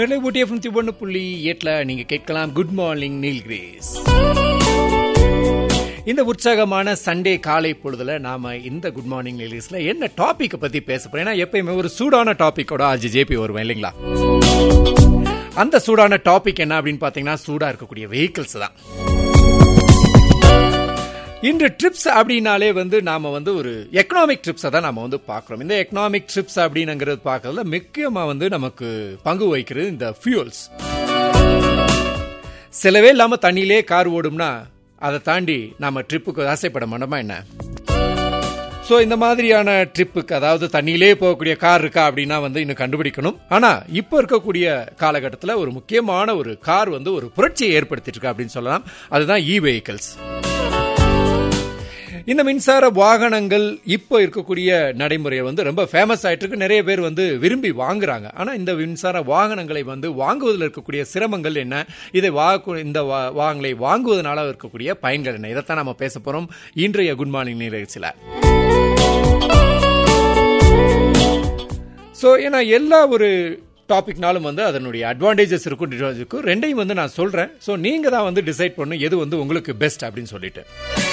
நெல்லை ஊட்டி FM ஒன்று புள்ளி எட்டில் நீங்கள் கேட்கலாம் குட் மார்னிங் நீல் கிரேஸ் இந்த உற்சாகமான சண்டே காலை பொழுதுல நாம இந்த குட் மார்னிங் நீல்கிரேஸ்ல என்ன டாபிக்கை பத்தி பேச போறோம் ஏன்னா எப்பயுமே ஒரு சூடான டாபிக்கோட ஆஜி ஜேபி வருவேன் இல்லைங்களா அந்த சூடான டாபிக் என்ன அப்படின்னு பாத்தீங்கன்னா சூடா இருக்கக்கூடிய வெஹிக்கிள்ஸ் தான் இன்று ட்ரிப்ஸ் அப்படின்னாலே வந்து நாம வந்து ஒரு எக்கனாமிக் ட்ரிப்ஸை தான் நம்ம வந்து பார்க்குறோம் இந்த எக்கனாமிக் ட்ரிப்ஸ் அப்படின்னுங்கிறது பார்க்கறதுல முக்கியமாக வந்து நமக்கு பங்கு வகிக்கிறது இந்த ஃபியூல்ஸ் செலவே இல்லாமல் தண்ணியிலே கார் ஓடும்னா அதை தாண்டி நாம ட்ரிப்புக்கு ஆசைப்பட மாட்டோமா என்ன ஸோ இந்த மாதிரியான ட்ரிப்புக்கு அதாவது தண்ணியிலே போகக்கூடிய கார் இருக்கா அப்படின்னா வந்து இன்னும் கண்டுபிடிக்கணும் ஆனால் இப்போ இருக்கக்கூடிய காலகட்டத்தில் ஒரு முக்கியமான ஒரு கார் வந்து ஒரு புரட்சியை ஏற்படுத்திட்டு இருக்கா அப்படின்னு சொல்லலாம் அதுதான் இ வெஹிக்கிள்ஸ் இந்த மின்சார வாகனங்கள் இப்போ இருக்கக்கூடிய நடைமுறையை வந்து ரொம்ப ஃபேமஸ் ஆயிட்டு இருக்கு நிறைய பேர் வந்து விரும்பி வாங்குறாங்க ஆனா இந்த மின்சார வாகனங்களை வந்து வாங்குவதில் இருக்கக்கூடிய சிரமங்கள் என்ன இதை வாக்கு இந்த வா- வாகனங்களை வாங்குவதனால இருக்கக்கூடிய பயன்கள் என்ன இதைத்தான் நம்ம பேச போறோம் இன்றைய குட் மார்னிங் நிகழ்ச்சியில் ஸோ ஏன்னா எல்லா ஒரு டாபிக்னாலும் வந்து அதனுடைய அட்வான்டேஜஸ் இருக்கும் disadvantages இருக்கும் ரெண்டையும் வந்து நான் சொல்றேன் ஸோ நீங்க தான் வந்து டிசைட் பண்ணணும் எது வந்து உங்களுக்கு பெஸ்ட் அப்படின்னு சொல்லிட்டு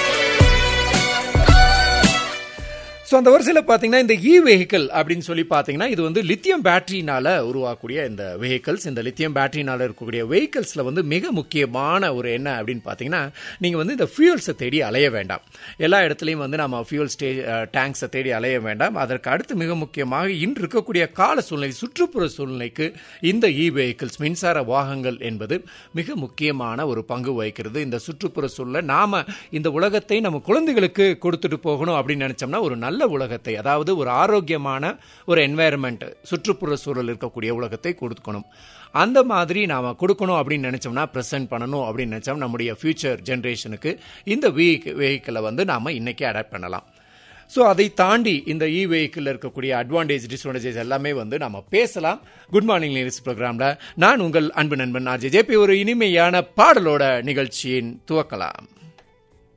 ஸோ அந்த வரிசையில் பார்த்தீங்கன்னா இந்த இ வெஹிக்கிள் அப்படின்னு சொல்லி பார்த்தீங்கன்னா இது வந்து லித்தியம் பேட்டரினால உருவாக்கக்கூடிய இந்த வெஹிக்கிள்ஸ் இந்த லித்தியம் பேட்டரினால இருக்கக்கூடிய வெஹிக்கிள்ஸில் வந்து மிக முக்கியமான ஒரு என்ன அப்படின்னு பார்த்தீங்கன்னா நீங்கள் வந்து இந்த ஃபியூல்ஸை தேடி அலைய வேண்டாம் எல்லா இடத்துலையும் வந்து நம்ம ஃபியூல் ஸ்டே டேங்க்ஸை தேடி அலைய வேண்டாம் அதற்கு அடுத்து மிக முக்கியமாக இன்று இருக்கக்கூடிய கால சூழ்நிலை சுற்றுப்புற சூழ்நிலைக்கு இந்த இ வெஹிக்கிள்ஸ் மின்சார வாகனங்கள் என்பது மிக முக்கியமான ஒரு பங்கு வகிக்கிறது இந்த சுற்றுப்புற சூழ்நிலை நாம இந்த உலகத்தை நம்ம குழந்தைகளுக்கு கொடுத்துட்டு போகணும் அப்படின்னு நினைச்சோம்னா ஒரு நல்ல உலகத்தை அதாவது ஒரு ஆரோக்கியமான ஒரு என்வாயர்மெண்ட் சுற்றுப்புற சூழல் இருக்கக்கூடிய உலகத்தை கொடுக்கணும் அந்த மாதிரி நாம கொடுக்கணும் அப்படின்னு நினைச்சோம்னா ப்ரெசென்ட் பண்ணணும் அப்படின்னு நினைச்சோம் நம்முடைய ஃபியூச்சர் ஜென்ரேஷனுக்கு இந்த வெஹிக்கிளை வந்து நாம இன்னைக்கு அடாப்ட் பண்ணலாம் ஸோ அதை தாண்டி இந்த இ வெஹிக்கிள் இருக்கக்கூடிய அட்வான்டேஜ் டிஸ்அட்வான்டேஜ் எல்லாமே வந்து நம்ம பேசலாம் குட் மார்னிங் லேடிஸ் ப்ரோக்ராமில் நான் உங்கள் அன்பு நண்பன் ஆர்ஜே ஜேபி ஒரு இனிமையான பாடலோட நிகழ்ச்சியின் துவக்கலாம்